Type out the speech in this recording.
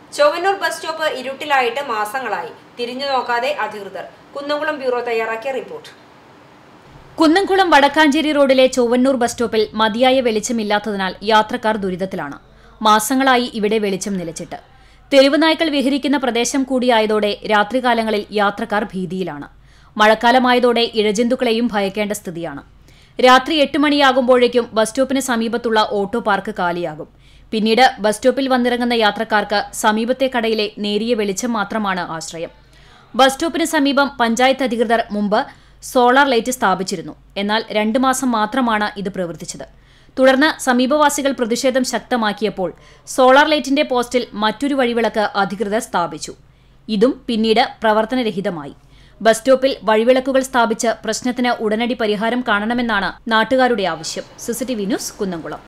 Chowwannur bus stop ഇരുട്ടിലായിട്ട് മാസങ്ങളായി തിരിഞ്ഞു നോക്കാതെ അധികൃതർ കുന്നംകുളം ബ്യൂറോ തയ്യാറാക്കിയ റിപ്പോർട്ട് കുന്നംകുളം വടക്കാഞ്ചേരി റോഡിലെ ചൊവ്വന്നൂർ ബസ് സ്റ്റോപ്പിൽ മതിയായ വെളിച്ചമില്ലാത്തതിനാൽ യാത്രക്കാർ ദുരിതത്തിലാണ് മാസങ്ങളായി ഇവിടെ വെളിച്ചം നിലച്ചിട്ട് തെരുവ് നായ്ക്കൾ വിഹരിക്കുന്ന പ്രദേശം കൂടിയായതോടെ രാത്രികാലങ്ങളിൽ യാത്രക്കാർ ഭീതിയിലാണ് മഴക്കാലമായതോടെ ഇഴജന്തുക്കളെയും ഭയക്കേണ്ട സ്ഥിതിയാണ് രാത്രി എട്ട് മണിയാകുമ്പോഴേക്കും ബസ് സ്റ്റോപ്പിന് സമീപത്തുള്ള ഓട്ടോ പാർക്ക് കാലിയാകും പിന്നീട് ബസ് സ്റ്റോപ്പിൽ വന്നിറങ്ങുന്ന യാത്രക്കാർക്ക് സമീപത്തെ കടയിലെ നേരിയ വെളിച്ചം മാത്രമാണ് ആശ്രയം ബസ് സ്റ്റോപ്പിന് സമീപം പഞ്ചായത്ത് അധികൃതർ മുമ്പ് സോളാർ ലൈറ്റ് സ്ഥാപിച്ചിരുന്നു എന്നാൽ രണ്ട് മാസം മാത്രമാണ് ഇത് പ്രവർത്തിച്ചത് തുടർന്ന് സമീപവാസികൾ പ്രതിഷേധം ശക്തമാക്കിയപ്പോൾ സോളാർ ലൈറ്റിന്റെ പോസ്റ്റിൽ മറ്റൊരു വഴിവിളക്ക് അധികൃതർ സ്ഥാപിച്ചു ഇതും പിന്നീട് പ്രവർത്തനരഹിതമായി ബസ് സ്റ്റോപ്പിൽ വഴിവിളക്കുകൾ സ്ഥാപിച്ച് പ്രശ്നത്തിന് ഉടനടി പരിഹാരം കാണണമെന്നാണ് നാട്ടുകാരുടെ ആവശ്യം സിസിടിവി ന്യൂസ് കുന്നംകുളം